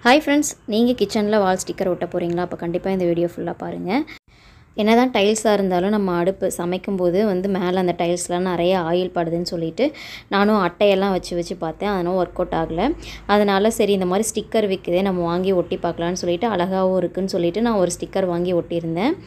hi friends நீங்கள் கிச்சனில் வால் sticker ஒட்ட போகிறீங்களா அப்போ கண்டிப்பாக இந்த வீடியோ ஃபுல்லாக பாருங்கள் என்ன தான் டைல்ஸாக இருந்தாலும் நம்ம அடுப்பு சமைக்கும்போது வந்து மேலே அந்த டைல்ஸ்லாம் நிறைய ஆயில் படுதுன்னு சொல்லிட்டு நானும் அட்டையெல்லாம் வச்சு வச்சு பார்த்தேன் அதனால் ஒர்க் அவுட் ஆகலை அதனால் சரி இந்த மாதிரி ஸ்டிக்கர் விற்குதே நம்ம வாங்கி ஒட்டி பார்க்கலான்னு சொல்லிட்டு அழகாகவும் இருக்குன்னு சொல்லிட்டு நான் ஒரு ஸ்டிக்கர் வாங்கி ஒட்டியிருந்தேன்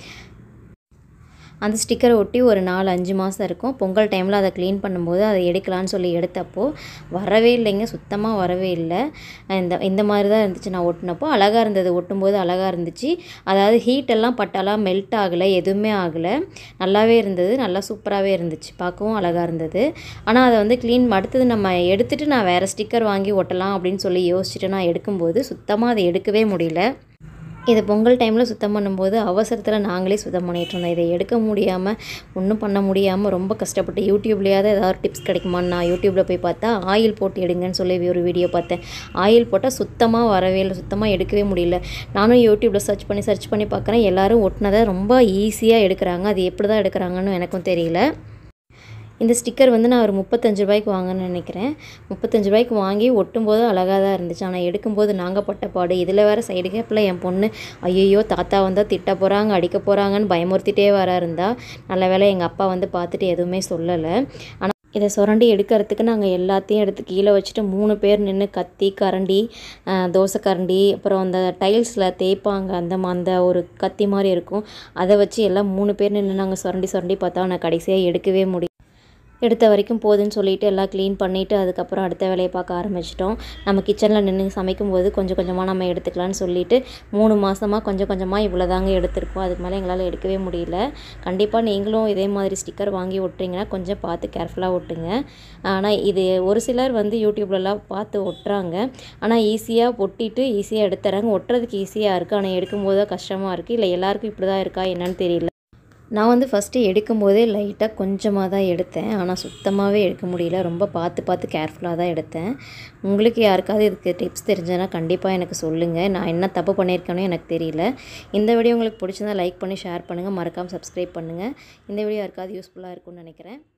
அந்த ஸ்டிக்கரை ஒட்டி ஒரு நாலு அஞ்சு மாதம் இருக்கும் பொங்கல் டைமில் அதை க்ளீன் பண்ணும்போது அதை எடுக்கலான்னு சொல்லி எடுத்தப்போ வரவே இல்லைங்க சுத்தமாக வரவே இல்லை இந்த இந்த மாதிரி தான் இருந்துச்சு நான் ஒட்டினப்போ அழகாக இருந்தது ஒட்டும்போது அழகாக இருந்துச்சு அதாவது ஹீட் எல்லாம் பட்டாலாம் மெல்ட் ஆகலை எதுவுமே ஆகலை நல்லாவே இருந்தது நல்லா சூப்பராகவே இருந்துச்சு பார்க்கவும் அழகாக இருந்தது ஆனால் அதை வந்து க்ளீன் அடுத்தது நம்ம எடுத்துகிட்டு நான் வேறு ஸ்டிக்கர் வாங்கி ஒட்டலாம் அப்படின்னு சொல்லி யோசிச்சுட்டு நான் எடுக்கும்போது சுத்தமாக அதை எடுக்கவே முடியல இது பொங்கல் டைமில் சுத்தம் பண்ணும்போது அவசரத்தில் நாங்களே சுத்தம் பண்ணிகிட்டு இருந்தோம் இதை எடுக்க முடியாமல் ஒன்றும் பண்ண முடியாமல் ரொம்ப கஷ்டப்பட்டு யூடியூப்லேயாவது ஏதாவது டிப்ஸ் கிடைக்குமான்னு நான் யூடியூப்பில் போய் பார்த்தா ஆயில் போட்டு எடுங்கன்னு சொல்லி ஒரு வீடியோ பார்த்தேன் ஆயில் போட்டால் சுத்தமாக வரவே இல்லை சுத்தமாக எடுக்கவே முடியல நானும் யூடியூப்பில் சர்ச் பண்ணி சர்ச் பண்ணி பார்க்குறேன் எல்லோரும் ஒட்டினதை ரொம்ப ஈஸியாக எடுக்கிறாங்க அது எப்படி தான் எடுக்கிறாங்கன்னு எனக்கும் தெரியல இந்த ஸ்டிக்கர் வந்து நான் ஒரு முப்பத்தஞ்சு ரூபாய்க்கு வாங்கன்னு நினைக்கிறேன் முப்பத்தஞ்சு ரூபாய்க்கு வாங்கி ஒட்டும்போது அழகாக தான் இருந்துச்சு ஆனால் எடுக்கும்போது நாங்கள் பட்ட பாடு இதில் வேறு சைடு கேப்பில் என் பொண்ணு ஐயையோ தாத்தா வந்தால் திட்ட போகிறாங்க அடிக்க போகிறாங்கன்னு பயமுறுத்திட்டே வர இருந்தா நல்ல வேளை எங்கள் அப்பா வந்து பார்த்துட்டு எதுவுமே சொல்லலை ஆனால் இதை சுரண்டி எடுக்கிறதுக்கு நாங்கள் எல்லாத்தையும் எடுத்து கீழே வச்சுட்டு மூணு பேர் நின்று கத்தி கரண்டி தோசை கரண்டி அப்புறம் அந்த டைல்ஸில் தேய்ப்பாங்க அந்த அந்த ஒரு கத்தி மாதிரி இருக்கும் அதை வச்சு எல்லாம் மூணு பேர் நின்று நாங்கள் சுரண்டி சுரண்டி பார்த்தா நான் கடைசியாக எடுக்கவே முடியும் எடுத்த வரைக்கும் போதுன்னு சொல்லிட்டு எல்லாம் க்ளீன் பண்ணிவிட்டு அதுக்கப்புறம் அடுத்த வேலையை பார்க்க ஆரம்பிச்சிட்டோம் நம்ம கிச்சனில் நின்று சமைக்கும்போது கொஞ்சம் கொஞ்சமாக நம்ம எடுத்துக்கலாம்னு சொல்லிட்டு மூணு மாதமாக கொஞ்சம் கொஞ்சமாக இவ்வளோ தாங்க எடுத்திருக்கோம் அதுக்கு மேலே எங்களால் எடுக்கவே முடியல கண்டிப்பாக நீங்களும் இதே மாதிரி ஸ்டிக்கர் வாங்கி ஒட்டுறீங்கன்னா கொஞ்சம் பார்த்து கேர்ஃபுல்லாக ஒட்டுங்க ஆனால் இது ஒரு சிலர் வந்து யூடியூப்லலாம் பார்த்து ஒட்டுறாங்க ஆனால் ஈஸியாக ஒட்டிட்டு ஈஸியாக எடுத்துறாங்க ஒட்டுறதுக்கு ஈஸியாக இருக்குது ஆனால் எடுக்கும்போது தான் கஷ்டமாக இருக்குது இல்லை எல்லாருக்கும் இப்படி தான் இருக்கா என்னன்னு தெரியல நான் வந்து ஃபஸ்ட்டு எடுக்கும்போதே லைட்டாக கொஞ்சமாக தான் எடுத்தேன் ஆனால் சுத்தமாகவே எடுக்க முடியல ரொம்ப பார்த்து பார்த்து கேர்ஃபுல்லாக தான் எடுத்தேன் உங்களுக்கு யாருக்காவது இதுக்கு டிப்ஸ் தெரிஞ்சதுன்னா கண்டிப்பாக எனக்கு சொல்லுங்கள் நான் என்ன தப்பு பண்ணியிருக்கேனோ எனக்கு தெரியல இந்த வீடியோ உங்களுக்கு பிடிச்சிருந்தா லைக் பண்ணி ஷேர் பண்ணுங்கள் மறக்காமல் சப்ஸ்கிரைப் பண்ணுங்கள் இந்த வீடியோ யாருக்காவது யூஸ்ஃபுல்லாக இருக்கும்னு நினைக்கிறேன்